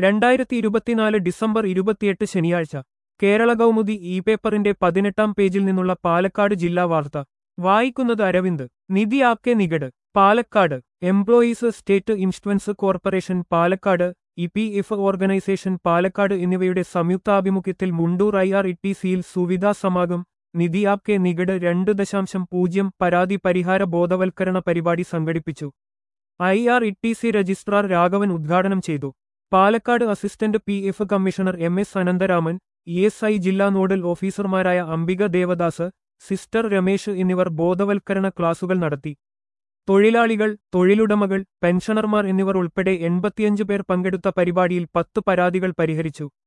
രണ്ടായിരത്തി ഇരുപത്തിനാല് ഡിസംബർ ഇരുപത്തിയെട്ട് ശനിയാഴ്ച കേരള കൗമുദി ഇ പേപ്പറിന്റെ പതിനെട്ടാം പേജിൽ നിന്നുള്ള പാലക്കാട് ജില്ലാ വാർത്ത വായിക്കുന്നത് Aravind Nidhi Aapke Nikat Palakkad employees state insurance corporation Palakkad E P F organisation Palakkad എന്നിവയുടെ സംയുക്താഭിമുഖ്യത്തിൽ Mundur I R E T സിയിൽ സുവിധാ സമാഗം നിധി ആപ്കെ നികട് രണ്ട് ദശാംശം പൂജ്യം പരാതി പരിഹാര ബോധവൽക്കരണ പരിപാടി സംഘടിപ്പിച്ചു I R E T C registrar Raghavan ഉദ്ഘാടനം ചെയ്തു Palakkad assistant P F commissioner M S Ananthraman E S I ജില്ലാ നോഡൽ ഓഫീസർമാരായ അംബിക ദേവദാസ് സിസ്റ്റർ രമേശ് എന്നിവർ ബോധവൽക്കരണ ക്ലാസുകൾ നടത്തി തൊഴിലാളികൾ തൊഴിലുടമകൾ പെൻഷനർമാർ എന്നിവർ ഉൾപ്പെടെ എൺപത്തിയഞ്ച് പേർ പങ്കെടുത്ത പരിപാടിയിൽ പത്ത് പരാതികൾ പരിഹരിച്ചു